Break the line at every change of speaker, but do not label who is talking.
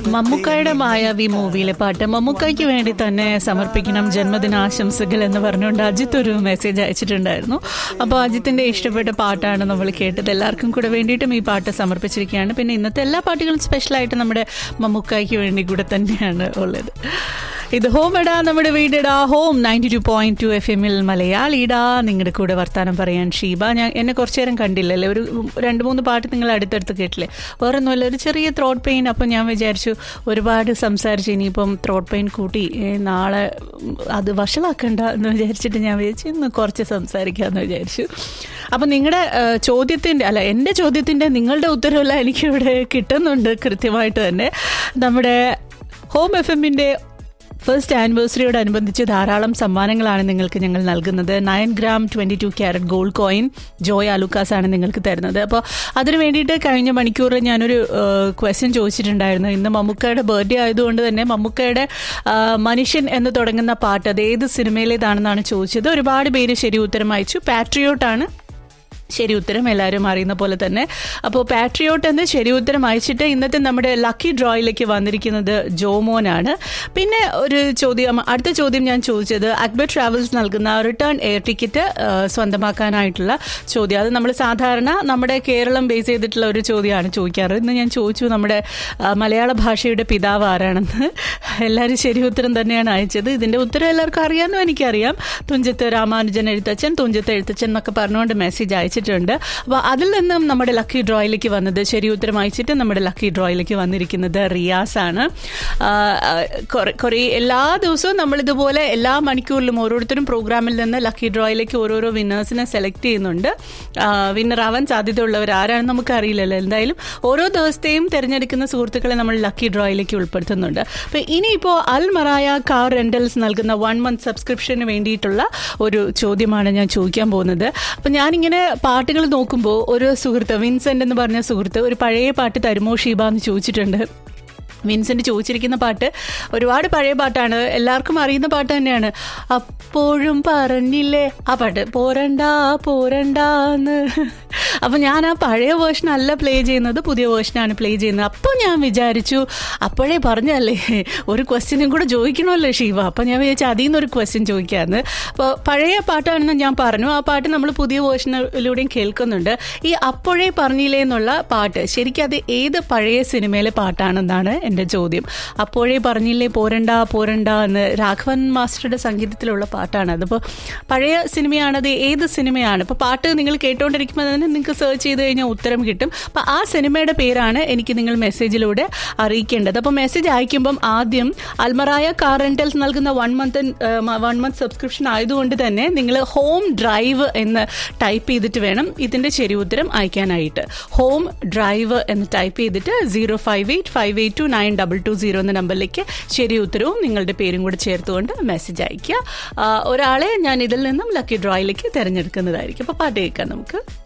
മമ്മൂക്കായുടെ മായാവി മൂവിയിലെ പാട്ട് മമ്മൂക്കായ്ക്ക് വേണ്ടി തന്നെ സമർപ്പിക്കണം ജന്മദിനാശംസകൾ എന്ന് പറഞ്ഞുകൊണ്ട് അജിത്ത് ഒരു മെസ്സേജ് അയച്ചിട്ടുണ്ടായിരുന്നു അപ്പോൾ അജിത്തിന്റെ ഇഷ്ടപ്പെട്ട പാട്ടാണ് നമ്മൾ കേട്ടത് എല്ലാവർക്കും കൂടെ വേണ്ടിയിട്ടും ഈ പാട്ട് സമർപ്പിച്ചിരിക്കുകയാണ് പിന്നെ ഇന്നത്തെ എല്ലാ പാട്ടുകളും സ്പെഷ്യലായിട്ട് നമ്മുടെ മമ്മൂക്കായ്ക്ക് വേണ്ടി കൂടെ തന്നെയാണ് ഉള്ളത് ഇത് ഹോം എടാ നമ്മുടെ വീടെടാ home ninety two point two F എമ്മിൽ മലയാളിടാ നിങ്ങളുടെ കൂടെ വർത്താനം പറയാൻ ഷീബ ഞാൻ എന്നെ കുറച്ചു നേരം കണ്ടില്ലല്ലേ ഒരു രണ്ട് മൂന്ന് പാട്ട് നിങ്ങൾ അടുത്തടുത്ത് കേട്ടില്ലേ വേറെ ഒന്നുമല്ല ഒരു ചെറിയ ത്രോട്ട് പെയിൻ അപ്പം ഞാൻ വിചാരിച്ചു ഒരുപാട് സംസാരിച്ച് ഇനിയിപ്പം ത്രോട്ട് പെയിൻ കൂട്ടി ഏ, നാളെ അത് വഷളാക്കണ്ട എന്ന് വിചാരിച്ചിട്ട് ഞാൻ വിചാരിച്ചു ഇന്ന് കുറച്ച് സംസാരിക്കാമെന്ന് വിചാരിച്ചു അപ്പം നിങ്ങളുടെ ചോദ്യത്തിൻ്റെ അല്ല എൻ്റെ ചോദ്യത്തിൻ്റെ നിങ്ങളുടെ ഉത്തരവെല്ലാം എനിക്കിവിടെ കിട്ടുന്നുണ്ട് കൃത്യമായിട്ട് തന്നെ നമ്മുടെ ഹോം എഫ് എമ്മിൻ്റെ ഫസ്റ്റ് ആനിവേഴ്സറിയോടനുബന്ധിച്ച് ധാരാളം സമ്മാനങ്ങളാണ് നിങ്ങൾക്ക് ഞങ്ങൾ നൽകുന്നത് nine gram twenty two carat gold coin Joy Alukkas ആണ് നിങ്ങൾക്ക് തരുന്നത് അപ്പോൾ അതിന് വേണ്ടിയിട്ട് കഴിഞ്ഞ മണിക്കൂറിൽ ഞാനൊരു ക്വസ്റ്റ്യൻ ചോദിച്ചിട്ടുണ്ടായിരുന്നു ഇന്ന് മമ്മൂക്കയുടെ ബർത്ത്ഡേ ആയതുകൊണ്ട് തന്നെ മമ്മൂക്കയുടെ ആ, മനുഷ്യൻ എന്ന് തുടങ്ങുന്ന പാട്ട് അത് ഏത് സിനിമയിലേതാണെന്നാണ് ചോദിച്ചത് ഒരുപാട് പേര് ശരി ഉത്തരം അയച്ചു പാട്രിയോട്ടാണ് ശരി ഉത്തരം എല്ലാവരും അറിയുന്ന പോലെ തന്നെ അപ്പോൾ പാട്രിയോട്ട് എന്ന് ശരി ഉത്തരം അയച്ചിട്ട് ഇന്നത്തെ നമ്മുടെ ലക്കി ഡ്രോയിലേക്ക് വന്നിരിക്കുന്നത് ജോമോനാണ് പിന്നെ ഒരു ചോദ്യം അടുത്ത ചോദ്യം ഞാൻ ചോദിച്ചത് അക്ബർ ട്രാവൽസ് നൽകുന്ന റിട്ടേൺ എയർ ടിക്കറ്റ് സ്വന്തമാക്കാനായിട്ടുള്ള ചോദ്യം അത് നമ്മൾ സാധാരണ നമ്മുടെ കേരളം ബേസ് ചെയ്തിട്ടുള്ള ഒരു ചോദ്യമാണ് ചോദിക്കാറ് ഇന്ന് ഞാൻ ചോദിച്ചു നമ്മുടെ ആ, മലയാള ഭാഷയുടെ പിതാവ് ആരാണെന്ന് എല്ലാവരും ശരി ഉത്തരം തന്നെയാണ് അയച്ചത് ഇതിന്റെ ഉത്തരം എല്ലാവർക്കും അറിയാമെന്നും എനിക്കറിയാം തുഞ്ചത്ത് രാമാനുജൻ എഴുത്തച്ഛൻ തുഞ്ചത്ത് എഴുത്തച്ഛൻ എന്നൊക്കെ പറഞ്ഞുകൊണ്ട് മെസ്സേജ് അയച്ചിട്ടുണ്ട് അപ്പോൾ അതിൽ നിന്നും നമ്മുടെ ലക്കി ഡ്രോയിലേക്ക് വന്നത് ശരി ഉത്തരം അയച്ചിട്ട് നമ്മുടെ ലക്കി ഡ്രോയിലേക്ക് വന്നിരിക്കുന്നത് റിയാസ് ആണ് ആ, ആ, കുറെ- കുറേ എല്ലാ ദിവസവും നമ്മളിതുപോലെ എല്ലാ മണിക്കൂറിലും ഓരോരുത്തരും പ്രോഗ്രാമിൽ നിന്ന് ലക്കി ഡ്രോയിലേക്ക് ഓരോരോ വിന്നേഴ്സിനെ സെലക്ട് ചെയ്യുന്നുണ്ട് വിന്നർ ആവാൻ സാധ്യതയുള്ളവർ ആരാണെന്ന് നമുക്ക് അറിയില്ലല്ലോ എന്തായാലും ഓരോ ദിവസത്തെയും തിരഞ്ഞെടുക്കുന്ന സുഹൃത്തുക്കളെ നമ്മൾ ലക്കി ഡ്രോയിലേക്ക് ഉൾപ്പെടുത്തുന്നുണ്ട് അപ്പോൾ ഇനിയിപ്പോൾ അൽ മറായ കാർ റെന്റൽസ് നൽകുന്ന വൺ മന്ത് സബ്സ്ക്രിപ്ഷന് വേണ്ടിയിട്ടുള്ള ഒരു ചോദ്യമാണ് ഞാൻ ചോദിക്കാൻ പോകുന്നത് അപ്പം ഞാനിങ്ങനെ പാട്ടുകൾ നോക്കുമ്പോൾ ഒരു സുഹൃത്ത് വിൻസെന്റ് എന്ന് പറഞ്ഞ സുഹൃത്ത് ഒരു പഴയ പാട്ട് തരുമോ ഷീബ എന്ന് ചോദിച്ചിട്ടുണ്ട് വിൻസെന്റ് ചോദിച്ചിരിക്കുന്ന പാട്ട് ഒരുപാട് പഴയ പാട്ടാണ് എല്ലാവർക്കും അറിയുന്ന പാട്ട് തന്നെയാണ് അപ്പോഴും പറഞ്ഞില്ലേ ആ പാട്ട് പോരണ്ട പോരണ്ടാന്ന് അപ്പൊ ഞാൻ ആ പഴയ വേർഷൻ അല്ല പ്ലേ ചെയ്യുന്നത് പുതിയ വേർഷനാണ് പ്ലേ ചെയ്യുന്നത് അപ്പോൾ ഞാൻ വിചാരിച്ചു അപ്പോഴേ പറഞ്ഞല്ലേ ഒരു ക്വസ്റ്റ്യനും കൂടെ ചോദിക്കണമല്ലോ ഷീവ അപ്പൊ ഞാൻ വിചാരിച്ചു അതിൽ നിന്നൊരു ക്വസ്റ്റ്യൻ ചോദിക്കാമെന്ന് അപ്പോൾ പഴയ പാട്ടാണെന്ന് ഞാൻ പറഞ്ഞു ആ പാട്ട് നമ്മൾ പുതിയ വേർഷനിലൂടെയും കേൾക്കുന്നുണ്ട് ഈ അപ്പോഴേ പറഞ്ഞില്ലേ എന്നുള്ള പാട്ട് ശരിക്കും അത് ഏത് പഴയ സിനിമയിലെ പാട്ടാണെന്നാണ് എൻ്റെ ചോദ്യം അപ്പോഴേ പറഞ്ഞില്ലേ പോരണ്ട പോരണ്ട എന്ന് രാഘവൻ മാസ്റ്ററുടെ സംഗീതത്തിലുള്ള പാട്ടാണ് അതിപ്പോൾ പഴയ സിനിമയാണത് ഏത് സിനിമയാണ് ഇപ്പോൾ പാട്ട് നിങ്ങൾ കേട്ടുകൊണ്ടിരിക്കുമ്പോൾ തന്നെ നിങ്ങൾക്ക് സെർച്ച് ചെയ്ത് കഴിഞ്ഞാൽ ഉത്തരം കിട്ടും അപ്പോൾ ആ സിനിമയുടെ പേരാണ് എനിക്ക് നിങ്ങൾ മെസ്സേജിലൂടെ അറിയിക്കേണ്ടത് അപ്പോൾ മെസ്സേജ് അയക്കുമ്പം ആദ്യം അൽമറായ കാർ റെന്റൽസ് നൽകുന്ന one month one month subscription ആയതുകൊണ്ട് തന്നെ നിങ്ങൾ ഹോം ഡ്രൈവ് എന്ന് ടൈപ്പ് ചെയ്തിട്ട് വേണം ഇതിൻ്റെ ശരി ഉത്തരം അയക്കാനായിട്ട് ഹോം ഡ്രൈവ് എന്ന് ടൈപ്പ് ചെയ്തിട്ട് zero five eight five eight two nine double two zero എന്ന നമ്പറിലേക്ക് ശരി ഉത്തരവും നിങ്ങളുടെ പേരും കൂടെ ചേർത്തുകൊണ്ട് മെസ്സേജ് അയക്കുക ആ, ഒരാളെ ഞാൻ ഇതിൽ നിന്നും ലക്കി ഡ്രോയിലേക്ക് തിരഞ്ഞെടുക്കുന്നതായിരിക്കും അപ്പോൾ പാട്ട് കേൾക്കാം നമുക്ക്